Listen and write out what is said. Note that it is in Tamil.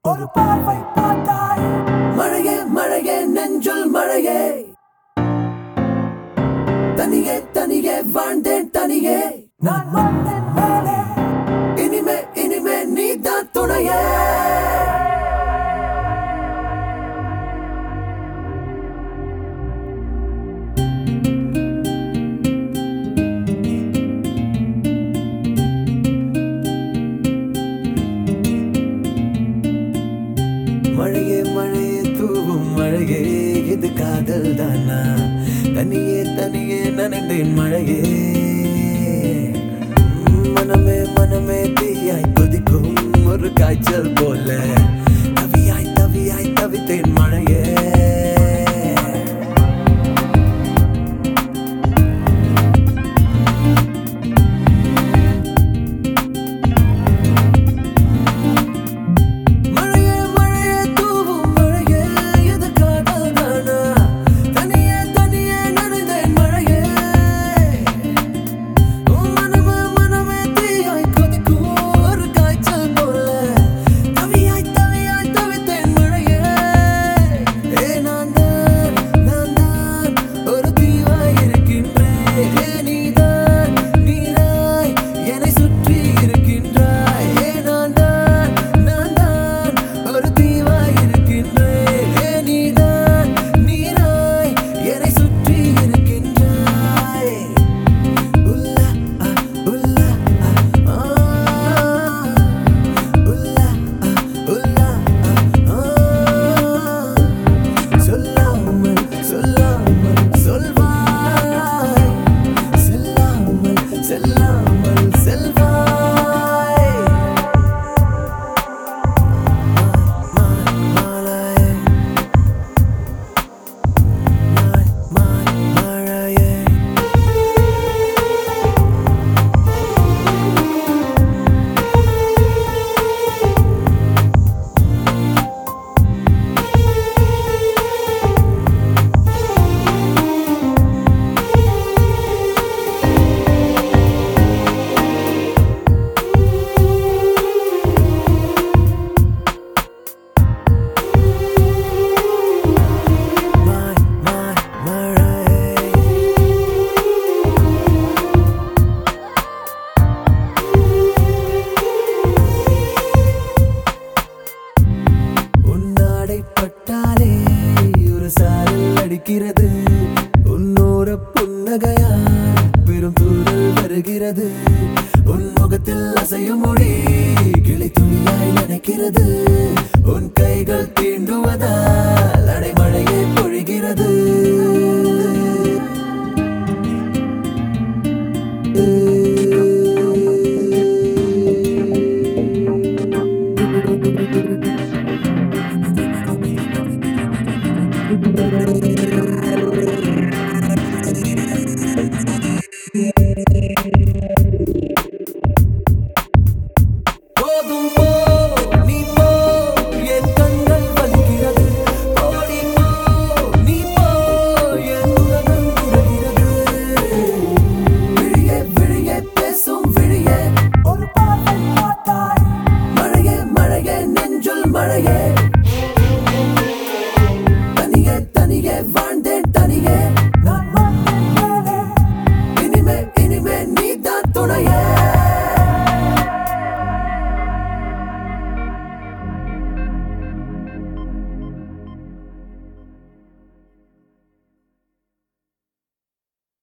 ஒரு பார்வை பார்த்தாய் மழையே மழையே நெஞ்சுள் மழையே தனியே தனியே வாழ்ந்தேன் தனியே நான் மண்ணின் மேலே இனிமே இனிமே நீதான் துணையே மழையே மழையே தூவும் மழையே இது காதல் தானா தனியே தனியே நனண்டேன் மழையே உம், மனமே மனமே தீயாய் கொதிக்கும் ஒரு காய்ச்சல் போல தவியாய் தவியாய் தவித்தேன் மழையே மழையே மழையே தூவும் மழையே இது காதல் தானா தனியே தனியே நனைந்தேன் மழையே உன் மனமே மனமே தீயாய் கொதிக்கும் ஒரு காய்ச்சல் போல தவியாய் தவியாய் தவித்தேன் மழையே ஏ நான் தான் நான் தான் ஒரு தீவாய் இருக்கின்றேன் ஏ நீதான் நீராய் என்னை சுற்றி இருக்கின்றாய் ஏ நான் தான் நான் தான் ஒரு தீவாய் இருக்கின்றேன் ஏ நீதான் நீராய் என்னை சுற்றி இருக்கின்றாய் உல்லா ஆ, உல்லா ஆ, ஆ. உல்லா ஆ, உல்லா ஆ, ஆ. சொல்லாமல் சொல்லாமல் சொல்வாய் செல்லாமல் செல்லாமல் செல்வாய் மா- மாலையே மா- மா- மழையே மா- மா- மழையே உன்னாடை பட்டாலே ஒரு சாரல் அடிக்கிறது உன்னோர புன்னகையா பெரும் தூரல் வருகிறது உன் முகத்தில் அசையும் மொழி கிளை துளியாய் நினைக்கிறது உன் கைகள் தீண்டுவதால் அடைமழையே பொழிகிறது போதும்